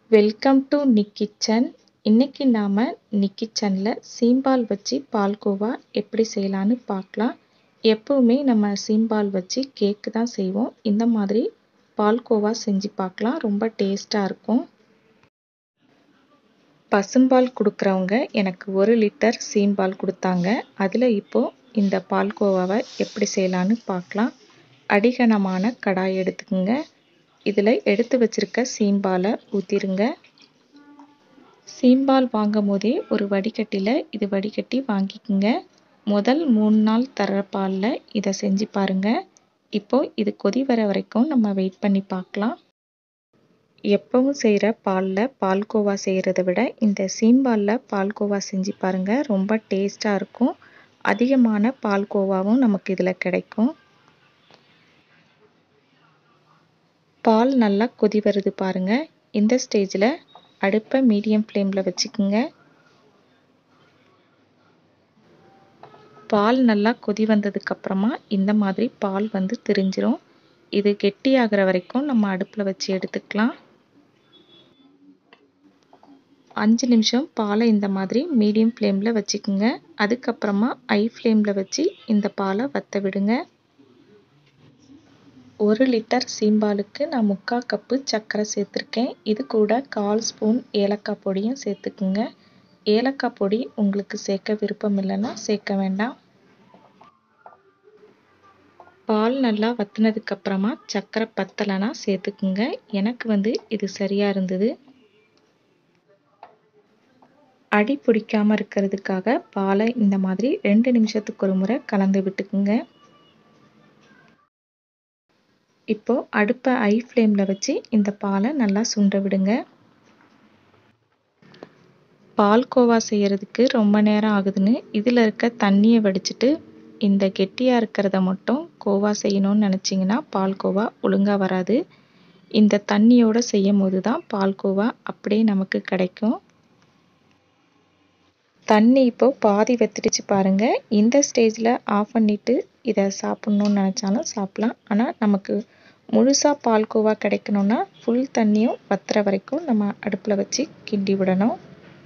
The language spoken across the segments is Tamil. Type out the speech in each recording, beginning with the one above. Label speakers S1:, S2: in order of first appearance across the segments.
S1: வெல்கம் டு நிக் கிச்சன் இன்றைக்கி நாம் நிக் கிச்சனில் சீம்பால் வச்சு பால்கோவா எப்படி செய்யலான்னு பார்க்கலாம் எப்போவுமே நம்ம சீம்பால் வச்சு கேக்கு தான் செய்வோம் இந்த மாதிரி பால்கோவா செஞ்சு பார்க்கலாம் ரொம்ப டேஸ்ட்டாக இருக்கும் பசும்பால் கொடுக்குறவங்க எனக்கு ஒரு லிட்டர் சீம்பால் கொடுத்தாங்க அதில் இப்போது இந்த பால்கோவாவை எப்படி செய்யலான்னு பார்க்கலாம் அடிகனமான கடாய் எடுத்துக்கோங்க இதில் எடுத்து வச்சுருக்க சீம்பாலை ஊற்றிருங்க சீம்பால் வாங்கும் போதே ஒரு வடிகட்டியில் இது வடிகட்டி வாங்கிக்கோங்க முதல் மூணு நாள் தர பாலில் இதை செஞ்சு பாருங்கள் இப்போது இது கொதி வர வரைக்கும் நம்ம வெயிட் பண்ணி பார்க்கலாம் எப்பவும் செய்கிற பாலில் பால்கோவா செய்கிறத விட இந்த சீம்பாலில் பால்கோவா செஞ்சு பாருங்கள் ரொம்ப டேஸ்ட்டாக இருக்கும் அதிகமான பால்கோவாவும் நமக்கு இதில் கிடைக்கும் பால் நல்லா கொதி வருது பாருங்கள் இந்த ஸ்டேஜில் அடுப்பை மீடியம் ஃப்ளேமில் வச்சுக்கோங்க பால் நல்லா கொதி வந்ததுக்கப்புறமா இந்த மாதிரி பால் வந்து திரிஞ்சிரும் இது கெட்டியாகிற வரைக்கும் நம்ம அடுப்பில் வச்சு எடுத்துக்கலாம் அஞ்சு நிமிஷம் பாலை இந்த மாதிரி மீடியம் ஃப்ளேமில் வச்சுக்கோங்க அதுக்கப்புறமா ஐ ஃப்ளேமில் வச்சு இந்த பாலை வற்ற விடுங்க ஒரு லிட்டர் சீம்பாலுக்கு நான் முக்கால் கப்பு சர்க்கரை சேர்த்துருக்கேன் இது கூட கால் ஸ்பூன் ஏலக்காய் பொடியும் சேர்த்துக்குங்க ஏலக்காய் பொடி உங்களுக்கு சேர்க்க விருப்பம் இல்லைன்னா சேர்க்க வேண்டாம் பால் நல்லா வற்றினதுக்கப்புறமா சர்க்கரை பத்தலைன்னா சேர்த்துக்குங்க எனக்கு வந்து இது சரியாக இருந்தது அடி பிடிக்காமல் இருக்கிறதுக்காக பாலை இந்த மாதிரி ரெண்டு நிமிஷத்துக்கு ஒரு முறை கலந்து விட்டுக்குங்க இப்போது அடுப்பை ஐ ஃப்ளேமில் வச்சு இந்த பாலை நல்லா சுண்ட விடுங்க பால்கோவா செய்கிறதுக்கு ரொம்ப நேரம் ஆகுதுன்னு இதில் இருக்க தண்ணியை வடிச்சிட்டு இந்த கெட்டியாக இருக்கிறத மட்டும் கோவா செய்யணும்னு நினச்சிங்கன்னா பால்கோவா ஒழுங்காக வராது இந்த தண்ணியோடு செய்யும் போது தான் பால்கோவா அப்படியே நமக்கு கிடைக்கும் தண்ணி இப்போ பாதி வத்திடுச்சு பாருங்கள் இந்த ஸ்டேஜில் ஆஃப் பண்ணிவிட்டு இதை சாப்பிட்ணுன்னு நினச்சாலும் சாப்பிட்லாம் ஆனால் நமக்கு முழுசாக பால்கோவா கிடைக்கணுன்னா ஃபுல் தண்ணியும் வத்துற வரைக்கும் நம்ம அடுப்பில் வச்சு கிண்டி விடணும்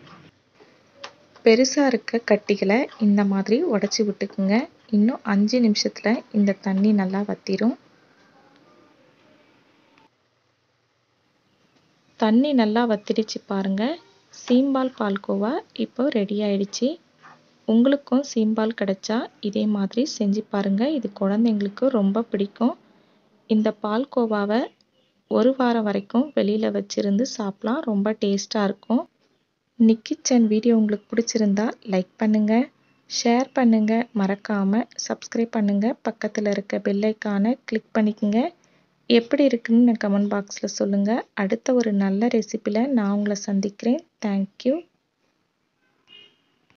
S1: பெருசாக இருக்க கட்டிகளை இந்த மாதிரி உடச்சி விட்டுக்குங்க இன்னும் அஞ்சு நிமிஷத்தில் இந்த தண்ணி நல்லா வத்திரும் தண்ணி நல்லா வத்திடுச்சு பாருங்கள் சீம்பால் பால்கோவா இப்போ ரெடி ஆயிடுச்சு உங்களுக்கும் சீம்பால் கிடைச்சா இதே மாதிரி செஞ்சு பாருங்கள் இது குழந்தைங்களுக்கு ரொம்ப பிடிக்கும் இந்த பால்கோவாவை ஒரு வாரம் வரைக்கும் வெளியில் வச்சுருந்து சாப்பிட்லாம் ரொம்ப டேஸ்ட்டாக இருக்கும் நிக் கிச்சன் வீடியோ உங்களுக்கு பிடிச்சிருந்தா லைக் பண்ணுங்கள் ஷேர் பண்ணுங்கள் மறக்காமல் சப்ஸ்கிரைப் பண்ணுங்கள் பக்கத்தில் இருக்க பெல்லைக்கானை கிளிக் பண்ணிக்கோங்க எப்படி இருக்குன்னு கமெண்ட் பாக்ஸில் சொல்லுங்கள் அடுத்த ஒரு நல்ல ரெசிப்பியில் நான் உங்களை சந்திக்கிறேன் தேங்க்யூ